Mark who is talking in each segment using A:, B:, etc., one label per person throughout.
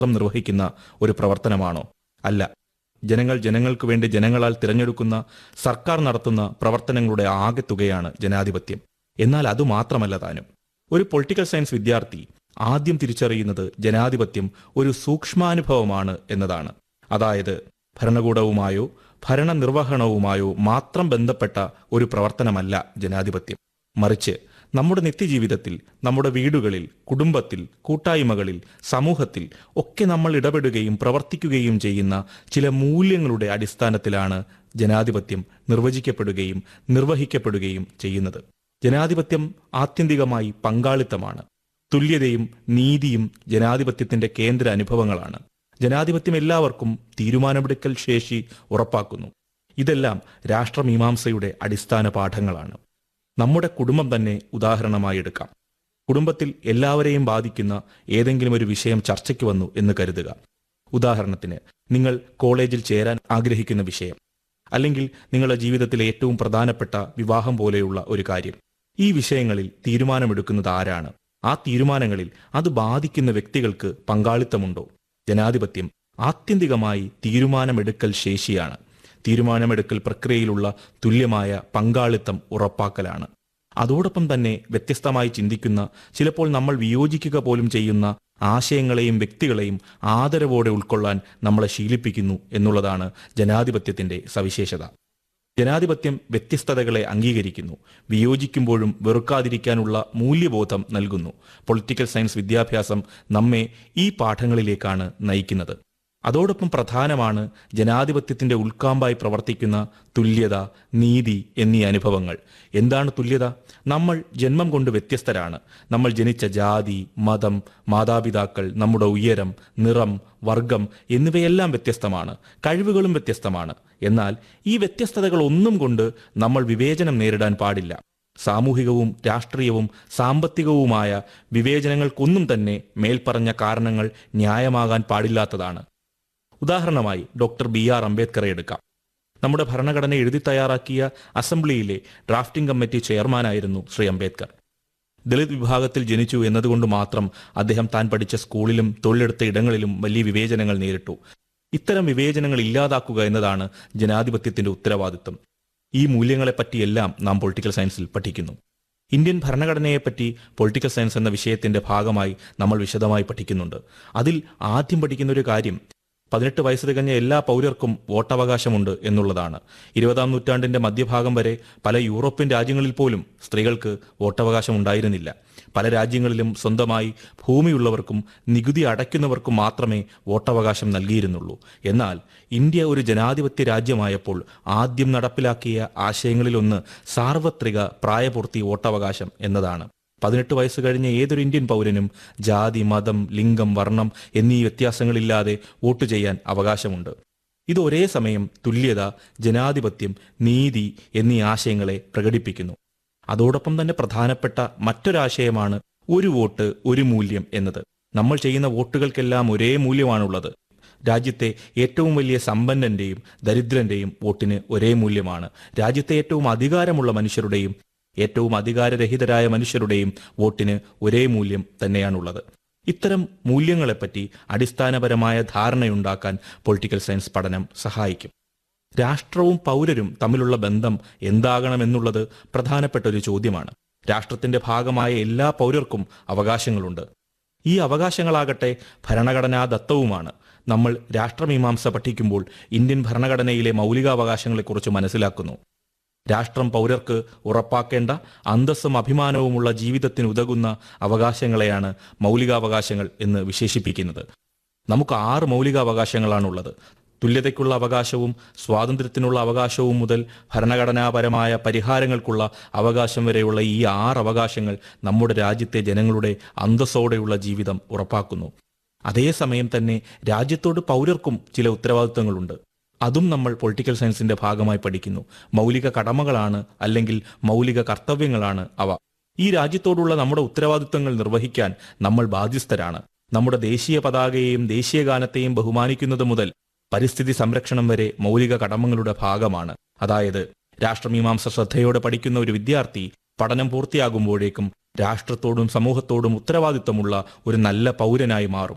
A: മാത്രം നിർവഹിക്കുന്ന ഒരു പ്രവർത്തനമാണോ അല്ല ജനങ്ങൾ ജനങ്ങൾക്ക് വേണ്ടി ജനങ്ങളാൽ തിരഞ്ഞെടുക്കുന്ന സർക്കാർ നടത്തുന്ന പ്രവർത്തനങ്ങളുടെ ആകെത്തുകയാണ് ജനാധിപത്യം എന്നാൽ അതുമാത്രമല്ല താനും ഒരു പൊളിറ്റിക്കൽ സയൻസ് വിദ്യാർത്ഥി ആദ്യം തിരിച്ചറിയുന്നത് ജനാധിപത്യം ഒരു സൂക്ഷ്മാനുഭവമാണ് എന്നതാണ് അതായത് ഭരണകൂടവുമായോ ഭരണനിർവഹണവുമായോ മാത്രം ബന്ധപ്പെട്ട ഒരു പ്രവർത്തനമല്ല ജനാധിപത്യം മറിച്ച് നമ്മുടെ നിത്യജീവിതത്തിൽ നമ്മുടെ വീടുകളിൽ കുടുംബത്തിൽ കൂട്ടായ്മകളിൽ സമൂഹത്തിൽ ഒക്കെ നമ്മൾ ഇടപെടുകയും പ്രവർത്തിക്കുകയും ചെയ്യുന്ന ചില മൂല്യങ്ങളുടെ അടിസ്ഥാനത്തിലാണ് ജനാധിപത്യം നിർവചിക്കപ്പെടുകയും നിർവഹിക്കപ്പെടുകയും ചെയ്യുന്നത് ജനാധിപത്യം ആത്യന്തികമായി പങ്കാളിത്തമാണ് തുല്യതയും നീതിയും ജനാധിപത്യത്തിന്റെ കേന്ദ്ര അനുഭവങ്ങളാണ് ജനാധിപത്യം എല്ലാവർക്കും തീരുമാനമെടുക്കൽ ശേഷി ഉറപ്പാക്കുന്നു ഇതെല്ലാം രാഷ്ട്രമീമാംസയുടെ അടിസ്ഥാന പാഠങ്ങളാണ് നമ്മുടെ കുടുംബം തന്നെ ഉദാഹരണമായി എടുക്കാം കുടുംബത്തിൽ എല്ലാവരെയും ബാധിക്കുന്ന ഏതെങ്കിലും ഒരു വിഷയം ചർച്ചയ്ക്ക് വന്നു എന്ന് കരുതുക ഉദാഹരണത്തിന് നിങ്ങൾ കോളേജിൽ ചേരാൻ ആഗ്രഹിക്കുന്ന വിഷയം അല്ലെങ്കിൽ നിങ്ങളുടെ ജീവിതത്തിലെ ഏറ്റവും പ്രധാനപ്പെട്ട വിവാഹം പോലെയുള്ള ഒരു കാര്യം ഈ വിഷയങ്ങളിൽ തീരുമാനമെടുക്കുന്നത് ആരാണ് ആ തീരുമാനങ്ങളിൽ അത് ബാധിക്കുന്ന വ്യക്തികൾക്ക് പങ്കാളിത്തമുണ്ടോ ജനാധിപത്യം ആത്യന്തികമായി തീരുമാനമെടുക്കൽ ശേഷിയാണ് തീരുമാനമെടുക്കൽ പ്രക്രിയയിലുള്ള തുല്യമായ പങ്കാളിത്തം ഉറപ്പാക്കലാണ് അതോടൊപ്പം തന്നെ വ്യത്യസ്തമായി ചിന്തിക്കുന്ന ചിലപ്പോൾ നമ്മൾ വിയോജിക്കുക പോലും ചെയ്യുന്ന ആശയങ്ങളെയും വ്യക്തികളെയും ആദരവോടെ ഉൾക്കൊള്ളാൻ നമ്മളെ ശീലിപ്പിക്കുന്നു എന്നുള്ളതാണ് ജനാധിപത്യത്തിന്റെ സവിശേഷത ജനാധിപത്യം വ്യത്യസ്തതകളെ അംഗീകരിക്കുന്നു വിയോജിക്കുമ്പോഴും വെറുക്കാതിരിക്കാനുള്ള മൂല്യബോധം നൽകുന്നു പൊളിറ്റിക്കൽ സയൻസ് വിദ്യാഭ്യാസം നമ്മെ ഈ പാഠങ്ങളിലേക്കാണ് നയിക്കുന്നത് അതോടൊപ്പം പ്രധാനമാണ് ജനാധിപത്യത്തിന്റെ ഉൾക്കാമ്പായി പ്രവർത്തിക്കുന്ന തുല്യത നീതി എന്നീ അനുഭവങ്ങൾ എന്താണ് തുല്യത നമ്മൾ ജന്മം കൊണ്ട് വ്യത്യസ്തരാണ് നമ്മൾ ജനിച്ച ജാതി മതം മാതാപിതാക്കൾ നമ്മുടെ ഉയരം നിറം വർഗം എന്നിവയെല്ലാം വ്യത്യസ്തമാണ് കഴിവുകളും വ്യത്യസ്തമാണ് എന്നാൽ ഈ വ്യത്യസ്തതകൾ ഒന്നും കൊണ്ട് നമ്മൾ വിവേചനം നേരിടാൻ പാടില്ല സാമൂഹികവും രാഷ്ട്രീയവും സാമ്പത്തികവുമായ വിവേചനങ്ങൾക്കൊന്നും തന്നെ മേൽപ്പറഞ്ഞ കാരണങ്ങൾ ന്യായമാകാൻ പാടില്ലാത്തതാണ് ഉദാഹരണമായി ഡോക്ടർ ബി ആർ അംബേദ്കറെ എടുക്കാം നമ്മുടെ ഭരണഘടന എഴുതി തയ്യാറാക്കിയ അസംബ്ലിയിലെ ഡ്രാഫ്റ്റിംഗ് കമ്മിറ്റി ചെയർമാനായിരുന്നു ശ്രീ അംബേദ്കർ ദളിത് വിഭാഗത്തിൽ ജനിച്ചു എന്നതുകൊണ്ട് മാത്രം അദ്ദേഹം താൻ പഠിച്ച സ്കൂളിലും തൊഴിലെടുത്ത ഇടങ്ങളിലും വലിയ വിവേചനങ്ങൾ നേരിട്ടു ഇത്തരം വിവേചനങ്ങൾ ഇല്ലാതാക്കുക എന്നതാണ് ജനാധിപത്യത്തിന്റെ ഉത്തരവാദിത്വം ഈ മൂല്യങ്ങളെപ്പറ്റിയെല്ലാം നാം പൊളിറ്റിക്കൽ സയൻസിൽ പഠിക്കുന്നു ഇന്ത്യൻ ഭരണഘടനയെപ്പറ്റി പൊളിറ്റിക്കൽ സയൻസ് എന്ന വിഷയത്തിന്റെ ഭാഗമായി നമ്മൾ വിശദമായി പഠിക്കുന്നുണ്ട് അതിൽ ആദ്യം പഠിക്കുന്ന ഒരു കാര്യം പതിനെട്ട് വയസ്സ് തികഞ്ഞ എല്ലാ പൗരർക്കും വോട്ടവകാശമുണ്ട് എന്നുള്ളതാണ് ഇരുപതാം നൂറ്റാണ്ടിന്റെ മധ്യഭാഗം വരെ പല യൂറോപ്യൻ രാജ്യങ്ങളിൽ പോലും സ്ത്രീകൾക്ക് വോട്ടവകാശം ഉണ്ടായിരുന്നില്ല പല രാജ്യങ്ങളിലും സ്വന്തമായി ഭൂമിയുള്ളവർക്കും നികുതി അടയ്ക്കുന്നവർക്കും മാത്രമേ വോട്ടവകാശം നൽകിയിരുന്നുള്ളൂ എന്നാൽ ഇന്ത്യ ഒരു ജനാധിപത്യ രാജ്യമായപ്പോൾ ആദ്യം നടപ്പിലാക്കിയ ആശയങ്ങളിലൊന്ന് സാർവത്രിക പ്രായപൂർത്തി വോട്ടവകാശം എന്നതാണ് പതിനെട്ട് വയസ്സ് കഴിഞ്ഞ ഏതൊരു ഇന്ത്യൻ പൗരനും ജാതി മതം ലിംഗം വർണ്ണം എന്നീ വ്യത്യാസങ്ങളില്ലാതെ വോട്ട് ചെയ്യാൻ അവകാശമുണ്ട് ഇത് ഒരേ സമയം തുല്യത ജനാധിപത്യം നീതി എന്നീ ആശയങ്ങളെ പ്രകടിപ്പിക്കുന്നു അതോടൊപ്പം തന്നെ പ്രധാനപ്പെട്ട മറ്റൊരാശയമാണ് ഒരു വോട്ട് ഒരു മൂല്യം എന്നത് നമ്മൾ ചെയ്യുന്ന വോട്ടുകൾക്കെല്ലാം ഒരേ മൂല്യമാണുള്ളത് രാജ്യത്തെ ഏറ്റവും വലിയ സമ്പന്നന്റെയും ദരിദ്രന്റെയും വോട്ടിന് ഒരേ മൂല്യമാണ് രാജ്യത്തെ ഏറ്റവും അധികാരമുള്ള മനുഷ്യരുടെയും ഏറ്റവും അധികാരരഹിതരായ മനുഷ്യരുടെയും വോട്ടിന് ഒരേ മൂല്യം തന്നെയാണുള്ളത് ഇത്തരം മൂല്യങ്ങളെപ്പറ്റി അടിസ്ഥാനപരമായ ധാരണയുണ്ടാക്കാൻ പൊളിറ്റിക്കൽ സയൻസ് പഠനം സഹായിക്കും രാഷ്ട്രവും പൗരരും തമ്മിലുള്ള ബന്ധം എന്താകണമെന്നുള്ളത് പ്രധാനപ്പെട്ട ഒരു ചോദ്യമാണ് രാഷ്ട്രത്തിന്റെ ഭാഗമായ എല്ലാ പൗരർക്കും അവകാശങ്ങളുണ്ട് ഈ അവകാശങ്ങളാകട്ടെ ഭരണഘടനാ ദത്തവുമാണ് നമ്മൾ രാഷ്ട്രമീമാംസ പഠിക്കുമ്പോൾ ഇന്ത്യൻ ഭരണഘടനയിലെ മൗലികാവകാശങ്ങളെക്കുറിച്ച് മനസ്സിലാക്കുന്നു രാഷ്ട്രം പൗരർക്ക് ഉറപ്പാക്കേണ്ട അന്തസ്സും അഭിമാനവുമുള്ള ജീവിതത്തിന് ഉതകുന്ന അവകാശങ്ങളെയാണ് മൗലികാവകാശങ്ങൾ എന്ന് വിശേഷിപ്പിക്കുന്നത് നമുക്ക് ആറ് മൗലികാവകാശങ്ങളാണുള്ളത് തുല്യതയ്ക്കുള്ള അവകാശവും സ്വാതന്ത്ര്യത്തിനുള്ള അവകാശവും മുതൽ ഭരണഘടനാപരമായ പരിഹാരങ്ങൾക്കുള്ള അവകാശം വരെയുള്ള ഈ ആറ് അവകാശങ്ങൾ നമ്മുടെ രാജ്യത്തെ ജനങ്ങളുടെ അന്തസ്സോടെയുള്ള ജീവിതം ഉറപ്പാക്കുന്നു അതേസമയം തന്നെ രാജ്യത്തോട് പൗരർക്കും ചില ഉത്തരവാദിത്തങ്ങളുണ്ട് അതും നമ്മൾ പൊളിറ്റിക്കൽ സയൻസിന്റെ ഭാഗമായി പഠിക്കുന്നു മൗലിക കടമകളാണ് അല്ലെങ്കിൽ മൗലിക കർത്തവ്യങ്ങളാണ് അവ ഈ രാജ്യത്തോടുള്ള നമ്മുടെ ഉത്തരവാദിത്തങ്ങൾ നിർവഹിക്കാൻ നമ്മൾ ബാധ്യസ്ഥരാണ് നമ്മുടെ ദേശീയ പതാകയെയും ദേശീയ ഗാനത്തെയും ബഹുമാനിക്കുന്നത് മുതൽ പരിസ്ഥിതി സംരക്ഷണം വരെ മൗലിക കടമങ്ങളുടെ ഭാഗമാണ് അതായത് രാഷ്ട്രമീമാംസ ശ്രദ്ധയോടെ പഠിക്കുന്ന ഒരു വിദ്യാർത്ഥി പഠനം പൂർത്തിയാകുമ്പോഴേക്കും രാഷ്ട്രത്തോടും സമൂഹത്തോടും ഉത്തരവാദിത്തമുള്ള ഒരു നല്ല പൗരനായി മാറും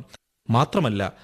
A: മാത്രമല്ല